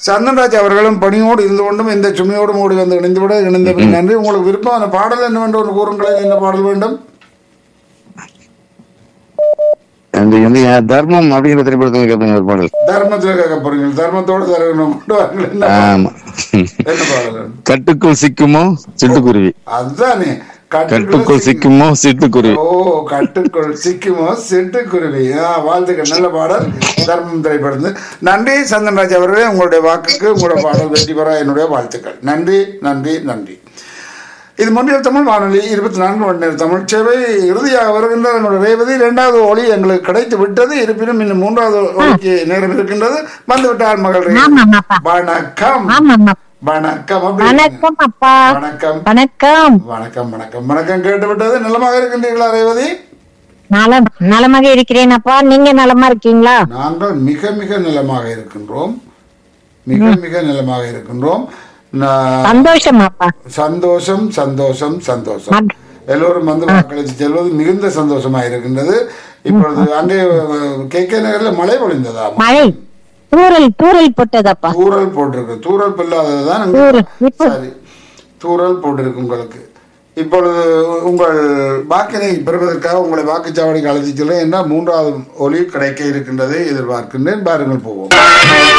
சந்தன்ராஜ் அவர்களும் பணியோடு இருந்து கொண்டும் இந்த சுமையோடும் ஓடி வந்து இணைந்து விட இணைந்த நன்றி உங்களுக்கு விருப்பமான பாடல் என்னவென்று ஒன்று கூறுங்களேன் என்ன பாடல் வேண்டும் அந்த வந்து என் தர்மம் அப்படிங்கிற திரைப்படத்துல கேட்பேன் ஒரு பாடல் தர்மத்தில் கேட்க போறீங்க தர்மத்தோடு தரணும் கொண்டு வாங்க என்ன ஆமா என்ன பாடல் கட்டுக்குள் சிக்குமோ சிட்டுக்குருவி அதுதானே கட்டுக்குள் சிக்குமோ சிட்டுக்குருவி ஓ கட்டுக்குள் சிக்குமோ சிட்டுக்குருவி ஆ, வாழ்த்துக்கள் நல்ல பாடல் தர்மம் திரைப்படம் நன்றி சந்தன்ராஜ் அவர்களே உங்களுடைய வாக்குக்கு உங்களுடைய பாடல் வெற்றி பெற என்னுடைய வாழ்த்துக்கள் நன்றி நன்றி நன்றி இது மொழியல் தமிழ் வானொலி இருபத்தி நான்கு மணி நேர தமிழ் சேவை இறுதியாக வருகின்ற நம்முடைய ரேவதி இரண்டாவது ஒளி எங்களுக்கு கிடைத்து விட்டது இருப்பினும் இன்னும் மூன்றாவது ஒளிக்கு நேரம் இருக்கின்றது வந்து விட்டால் மகள் ரேவதி. ஆமாம் அப்பா வணக்கம் ஆமாம் அப்பா வணக்கம் அப்படி இருக்கீங்க. வணக்கம் அப்பா வணக்கம் வணக்கம் வணக்கம் வணக்கம் வணக்கம் கேட்டு விட்டது நலமாக இருக்கின்றீர்களா ரேவதி நலம் நலமாக இருக்கிறேன் அப்பா நீங்க நலமா இருக்கீங்களா நாங்கள் மிக மிக நலமாக இருக்கின்றோம் மிக மிக நலமாக இருக்கின்றோம் நா- சந்தோஷம் அப்பா சந்தோஷம் சந்தோஷம் சந்தோஷம் மத்- எல்லோரும் வந்து வாக்களித்து செல்வது மிகுந்த சந்தோஷமாக இருக்கின்றது இப்பொழுது அங்கே கே கே நகர்ல மழை பொழிந்ததா மழை தூரல் தூரல் போட்டதப்பா தூறல் போட்டிருக்கு தூறல் பில்லாததுதான் அங்க- தூறல். இப்போ- சரி தூறல் போட்டிருக்கு உங்களுக்கு இப்பொழுது உங்கள் வாக்கினை பெறுவதற்காக உங்களை வாக்குச்சாவடிக்கு அழைத்து செல்ல என்ன மூன்றாவது ஒலி கிடைக்க இருக்கின்றதை எதிர்பார்க்கின்றேன் பாருங்கள் போவோம்